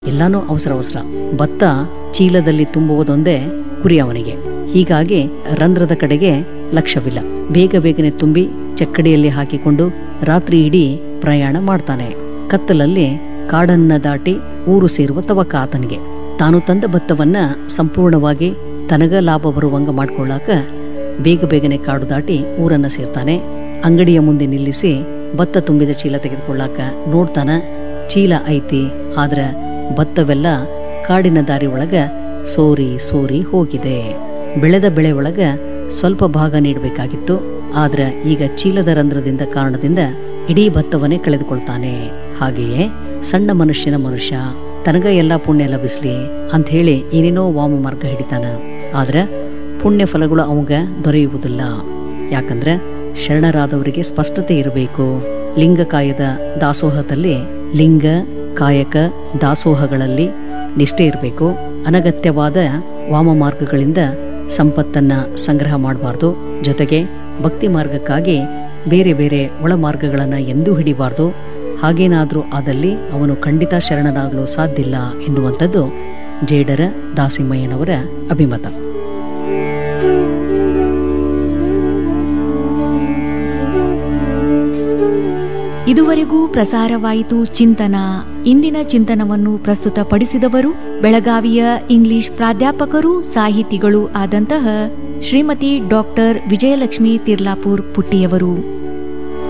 ಎಲ್ಲಾನು ಅವಸರ ಅವಸರ ಭತ್ತ ಚೀಲದಲ್ಲಿ ತುಂಬುವುದೊಂದೇ ಗುರಿ ಅವನಿಗೆ ಹೀಗಾಗಿ ರಂಧ್ರದ ಕಡೆಗೆ ಲಕ್ಷ್ಯವಿಲ್ಲ ಬೇಗ ಬೇಗನೆ ತುಂಬಿ ಚಕ್ಕಡಿಯಲ್ಲಿ ಹಾಕಿಕೊಂಡು ರಾತ್ರಿ ಇಡೀ ಪ್ರಯಾಣ ಮಾಡ್ತಾನೆ ಕತ್ತಲಲ್ಲಿ ಕಾಡನ್ನ ದಾಟಿ ಊರು ಸೇರುವ ತವಕ ಆತನಿಗೆ ತಾನು ತಂದ ಭತ್ತವನ್ನ ಸಂಪೂರ್ಣವಾಗಿ ತನಗ ಲಾಭ ಬರುವಂಗ ಮಾಡ್ಕೊಳ್ಳಾಕ ಬೇಗ ಬೇಗನೆ ಕಾಡು ದಾಟಿ ಊರನ್ನ ಸೇರ್ತಾನೆ ಅಂಗಡಿಯ ಮುಂದೆ ನಿಲ್ಲಿಸಿ ಭತ್ತ ತುಂಬಿದ ಚೀಲ ತೆಗೆದುಕೊಳ್ಳಾಕ ನೋಡ್ತಾನ ಚೀಲ ಐತಿ ಆದ್ರ ಭತ್ತವೆಲ್ಲ ಕಾಡಿನ ದಾರಿ ಒಳಗ ಸೋರಿ ಸೋರಿ ಹೋಗಿದೆ ಬೆಳೆದ ಬೆಳೆ ಒಳಗ ಸ್ವಲ್ಪ ಭಾಗ ನೀಡಬೇಕಾಗಿತ್ತು ಆದ್ರ ಈಗ ಚೀಲದ ರಂಧ್ರದಿಂದ ಕಾರಣದಿಂದ ಇಡೀ ಭತ್ತವನ್ನೇ ಕಳೆದುಕೊಳ್ತಾನೆ ಹಾಗೆಯೇ ಸಣ್ಣ ಮನುಷ್ಯನ ಮನುಷ್ಯ ತನಗ ಎಲ್ಲ ಪುಣ್ಯ ಲಭಿಸ್ಲಿ ಅಂತ ಹೇಳಿ ಏನೇನೋ ವಾಮ ಮಾರ್ಗ ಹಿಡಿತಾನ ಆದ್ರ ಪುಣ್ಯ ಫಲಗಳು ಅವಂಗ ದೊರೆಯುವುದಿಲ್ಲ ಯಾಕಂದ್ರ ಶರಣರಾದವರಿಗೆ ಸ್ಪಷ್ಟತೆ ಇರಬೇಕು ಲಿಂಗಕಾಯದ ದಾಸೋಹದಲ್ಲಿ ಲಿಂಗ ಕಾಯಕ ದಾಸೋಹಗಳಲ್ಲಿ ನಿಷ್ಠೆ ಇರಬೇಕು ಅನಗತ್ಯವಾದ ವಾಮ ಮಾರ್ಗಗಳಿಂದ ಸಂಪತ್ತನ್ನ ಸಂಗ್ರಹ ಮಾಡಬಾರ್ದು ಜೊತೆಗೆ ಭಕ್ತಿ ಮಾರ್ಗಕ್ಕಾಗಿ ಬೇರೆ ಬೇರೆ ಒಳ ಮಾರ್ಗಗಳನ್ನ ಎಂದೂ ಹಿಡಿಬಾರ್ದು ಹಾಗೇನಾದ್ರೂ ಆದಲ್ಲಿ ಅವನು ಖಂಡಿತ ಶರಣನಾಗಲು ಸಾಧ್ಯವಿಲ್ಲ ಎನ್ನುವಂಥದ್ದು ಜೇಡರ ದಾಸಿಮಯ್ಯನವರ ಅಭಿಮತ ಇದುವರೆಗೂ ಪ್ರಸಾರವಾಯಿತು ಚಿಂತನ ಇಂದಿನ ಚಿಂತನವನ್ನು ಪ್ರಸ್ತುತಪಡಿಸಿದವರು ಬೆಳಗಾವಿಯ ಇಂಗ್ಲಿಷ್ ಪ್ರಾಧ್ಯಾಪಕರು ಸಾಹಿತಿಗಳು ಆದಂತಹ ಶ್ರೀಮತಿ ಡಾಕ್ಟರ್ ವಿಜಯಲಕ್ಷ್ಮಿ ತಿರ್ಲಾಪುರ್ ಪುಟ್ಟಿಯವರು